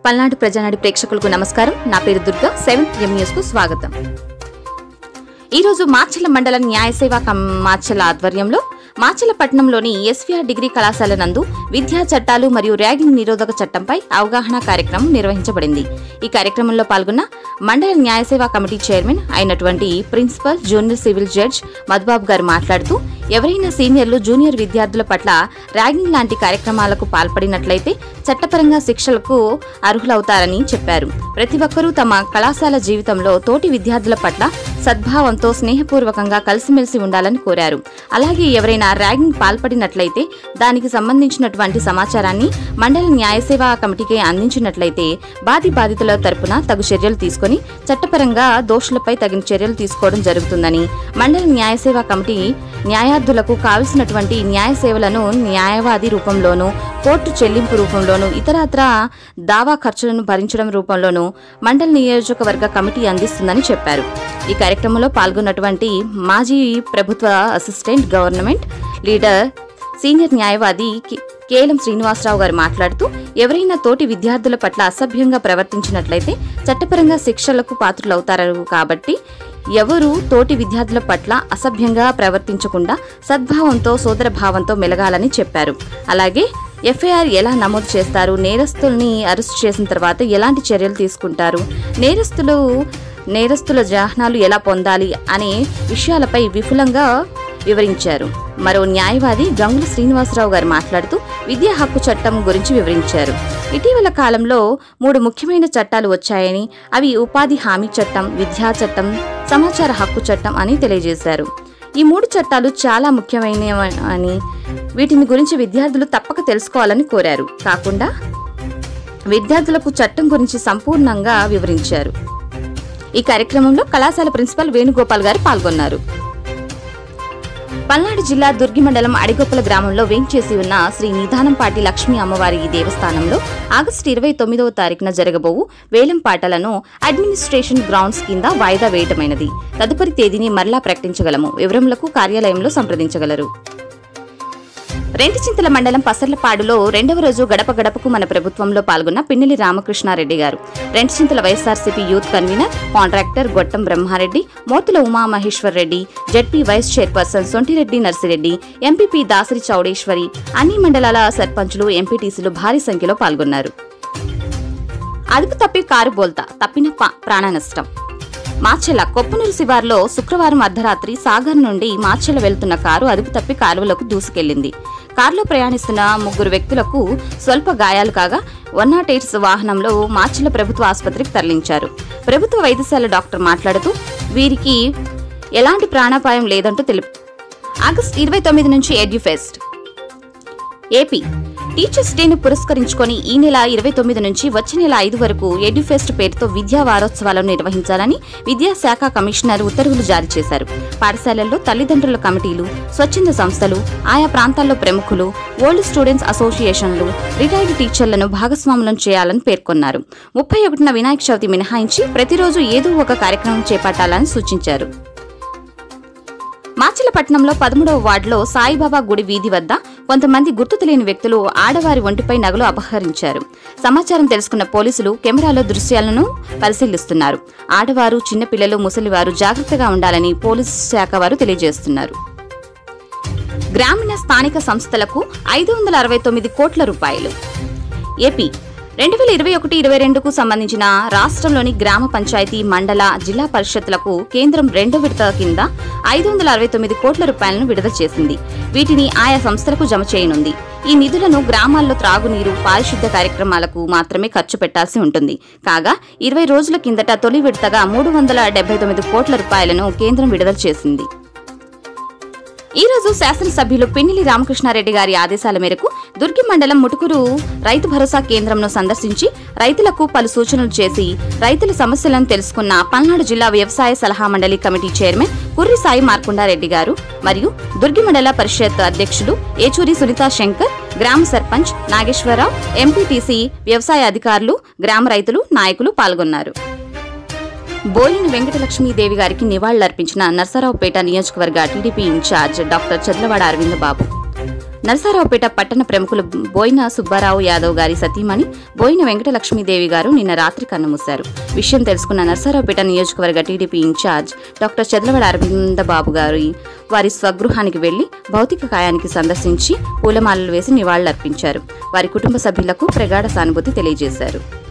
పల్నాడు ప్రజానాడి ప్రేక్షకులకు నమస్కారం నా పేరు దుర్గా సెవెంత్ ఎం న్యూస్ కు స్వాగతం ఈ రోజు మార్చల మండల న్యాయ సేవా కం- మార్చల ఆధ్వర్యంలో మార్చలపట్నంలోని ఎస్వీఆర్ డిగ్రీ కళాశాల నందు విద్యా చట్టాలు మరియు ర్యాగింగ్ నిరోధక చట్టంపై అవగాహన కార్యక్రమం నిర్వహించబడింది ఈ కార్యక్రమంలో పాల్గొన్న మండల న్యాయ సేవా కమిటీ చైర్మన్ అయినటువంటి principal junior civil judge Madhubabu గారు మాట్లాడుతూ ఎవరైనా సీనియర్లు జూనియర్ విద్యార్థుల పట్ల ర్యాగింగ్ లాంటి కార్యక్రమాలకు పాల్పడినట్లయితే చట్టపరంగా శిక్షలకు అర్హులవుతారని చెప్పారు ప్రతి ఒక్కరూ తమ కళాశాల జీవితంలో తోటి విద్యార్థుల పట్ల సద్భావంతో స్నేహపూర్వకంగా కలిసిమెలిసి ఉండాలని కోరారు అలాగే ఎవరైనా ర్యాగింగ్ పాల్పడినట్లయితే దానికి సంబంధించినటువంటి సమాచారాన్ని మండల న్యాయ సేవా కమిటీకి అందించినట్లయితే బాధి బాధితుల తరపున తగు చర్యలు తీసుకొని చట్టపరంగా దోషులపై తగిన చర్యలు తీసుకోవడం జరుగుతుందని మండల న్యాయ సేవా కమిటీ న్యాయార్థులకు కావలసినటువంటి న్యాయ సేవలను న్యాయవాది రూపంలోనూ కోర్టు చెల్లింపు రూపంలోనూ ఇతరత్ర దావా ఖర్చులను భరించడం రూపంలోనూ మండల నియోజకవర్గ కమిటీ అందిస్తుందని చెప్పారు ఈ కార్యక్రమంలో పాల్గొన్నటువంటి మాజీ ప్రభుత్వ అసిస్టెంట్ గవర్నమెంట్ లీడర్ సీనియర్ న్యాయవాది కె- కేలం శ్రీనివాసరావు గారు మాట్లాడుతూ ఎవరైనా తోటి విద్యార్థుల పట్ల అసభ్యంగా ప్రవర్తించినట్లయితే చట్టపరంగా శిక్షలకు పాత్రులవుతారు కాబట్టి ఎవరు తోటి విద్యార్థుల పట్ల అసభ్యంగా ప్రవర్తించకుండా సద్భావంతో సోదర భావంతో మెలగాలని చెప్పారు అలాగే ఎఫ్ఐఆర్ ఎలా నమోదు చేస్తారు నేరస్తుల్ని అరెస్ట్ చేసిన తర్వాత ఎలాంటి చర్యలు తీసుకుంటారు నేరస్తులు నేరస్తుల జాహ్నాలు ఎలా పొందాలి అనే విషయాలపై విపులంగా వివరించారు మరో న్యాయవాది గంగుల శ్రీనివాసరావు గారు మాట్లాడుతూ విద్యా హక్కు చట్టం గురించి వివరించారు ఇటీవల కాలంలో మూడు ముఖ్యమైన చట్టాలు వచ్చాయని అవి ఉపాధి హామీ చట్టం విద్యా చట్టం సమాచార హక్కు చట్టం అని తెలియజేశారు ఈ మూడు చట్టాలు చాలా ముఖ్యమైనవి అని వీటిని గురించి విద్యార్థులు తప్పక తెలుసుకోవాలని కోరారు కాకుండా విద్యార్థులకు చట్టం గురించి సంపూర్ణంగా వివరించారు ఈ కార్యక్రమంలో కళాశాల ప్రిన్సిపల్ వేణుగోపాల్ గారు పాల్గొన్నారు పల్నాడు జిల్లా దుర్గి మండలం అడిగొప్పల గ్రామంలో వేంచేసి ఉన్న శ్రీ నిదానంపాటి లక్ష్మీ అమ్మవారి దేవస్థానంలో ఆగస్టు ఇరవై తొమ్మిదవ తారీఖున జరగబోవు వేలం పాటలను అడ్మినిస్ట్రేషన్ గ్రౌండ్స్ కింద వాయిదా వేయటమైనది తదుపరి తేదీని మరలా ప్రకటించగలము వివరములకు కార్యాలయంలో సంప్రదించగలరు రెంటిచింతల మండలం పసర్లపాడులో రెండవ రోజు గడప గడపకు మన ప్రభుత్వంలో పాల్గొన్న పిన్నెలి రామకృష్ణారెడ్డి గారు Rentachintala YSRCP youth convener contractor Gottam Brahma Reddy Motula Umamaheshwar Reddy ZP vice chairperson Sontireddy Narsireddy MPP Dasari Chowdeshwari అన్ని మండలాల సర్పంచులు ఎంపీటీసీలు భారీ సంఖ్యలో పాల్గొన్నారు అదుపు తప్పి కారు బోల్తా తప్పిన పా- ప్రాణ నష్టం మార్చెల కొప్పనూరు శివార్లో శుక్రవారం అర్ధరాత్రి సాగర్ నుండి మార్చెల వెళ్తున్న కారు అదుపు తప్పి కాలువలకు దూసుకెళ్లింది కారులో ప్రయాణిస్తున్న ముగ్గురు వ్యక్తులకు స్వల్ప గాయాలు కాగా వన్ నాట్ ఎయిట్స్ వాహనంలో మార్చెల ప్రభుత్వ ఆసుపత్రికి తరలించారు ప్రభుత్వ వైద్యశాల డాక్టర్ మాట్లాడుతూ వీరికి ఎలాంటి ప్రాణాపాయం లేదంటూ తెలుపు ఆగస్టు ఇరవై తొమ్మిది నుంచి ఎడ్యుఫెస్ట్ ఏపీ టీచర్స్ డేను పురస్కరించుకొని ఈ నెల ఇరవై తొమ్మిది నుంచి వచ్చే నెల ఐదు వరకు ఎడ్యుఫెస్ట్ పేరుతో విద్యా వారోత్సవాలను నిర్వహించాలని విద్యాశాఖ కమిషనర్ ఉత్తర్వులు జారీ చేశారు పాఠశాలల్లో తల్లిదండ్రుల కమిటీలు స్వచ్ఛంద సంస్థలు ఆయా ప్రాంతాల్లో ప్రముఖులు ఓల్డ్ స్టూడెంట్స్ అసోసియేషన్లు రిటైర్డ్ టీచర్లను భాగస్వాములను చేయాలని పేర్కొన్నారు ముప్పై ఒకటిన వినాయక చవితి మినహాయించి ప్రతిరోజు ఏదో ఒక కార్యక్రమం చేపట్టాలని సూచించారు మాచిలపట్నంలో పదమూడవ వార్డులో సాయిబాబా గుడి వీధి వద్ద కొంతమంది గుర్తు తెలియని వ్యక్తులు ఆడవారి ఒంటిపై నగలు అపహరించారు సమాచారం తెలుసుకున్న పోలీసులు కెమెరాలో దృశ్యాలను పరిశీలిస్తున్నారు ఆడవారు చిన్నపిల్లలు ముసలివారు జాగ్రత్తగా ఉండాలని పోలీసు శాఖ వారు తెలియజేస్తున్నారు గ్రామీణ స్థానిక సంస్థలకు ఐదు వందల అరవై తొమ్మిది కోట్ల రూపాయలు ఏపీ రెండు వేల ఇరవై ఒకటి ఇరవై రెండుకు సంబంధించిన రాష్ట్రంలోని గ్రామ పంచాయతీ మండల జిల్లా పరిషత్లకు కేంద్రం రెండో విడత కింద ఐదు వందల అరవై తొమ్మిది కోట్ల రూపాయలను విడుదల చేసింది వీటిని ఆయా సంస్థలకు జమ చేయనుంది ఈ నిధులను గ్రామాల్లో త్రాగునీరు పారిశుద్ధ్య కార్యక్రమాలకు మాత్రమే ఖర్చు పెట్టాల్సి ఉంటుంది కాగా ఇరవై రోజుల కిందట తొలి విడతగా మూడు వందల డెబ్బై తొమ్మిది కోట్ల రూపాయలను కేంద్రం విడుదల చేసింది ఈ రోజు శాసనసభ్యులు పిన్నిలి రామకృష్ణారెడ్డి గారి ఆదేశాల మేరకు దుర్గి మండలం ముటుకురు రైతు భరోసా కేంద్రంను సందర్శించి రైతులకు పలు సూచనలు చేసి రైతుల సమస్యలను తెలుసుకున్న పల్నాడు జిల్లా వ్యవసాయ సలహా మండలి కమిటీ చైర్మన్ కుర్రి సాయి మార్కుండారెడ్డి గారు మరియు దుర్గి మండల పరిషత్ అధ్యక్షులు ఏచూరి సునీతా శంకర్ గ్రామ సర్పంచ్ నాగేశ్వరరావు ఎంపీటీసీ వ్యవసాయ అధికారులు గ్రామ రైతులు నాయకులు పాల్గొన్నారు బోయిన వెంకటలక్ష్మీదేవి గారికి నివాళులర్పించిన నర్సరావుపేట నియోజకవర్గ TDP incharge doctor Charlavada Arvind Babu Narasaraopet పట్టణ ప్రముఖులు బోయిన సుబ్బారావు యాదవ్ గారి సతీమణి బోయిన వెంకటలక్ష్మీదేవి గారు నిన్న రాత్రి కన్నుమూశారు విషయం తెలుసుకున్న నరసారావుపేట నియోజకవర్గ TDP incharge doctor Chandravada Aravinda Babu గారి వారి స్వగృహానికి వెళ్లి భౌతిక కాయానికి సందర్శించి పూలమాలలు వేసి నివాళులర్పించారు వారి కుటుంబ సభ్యులకు ప్రగాఢ సానుభూతి తెలియజేశారు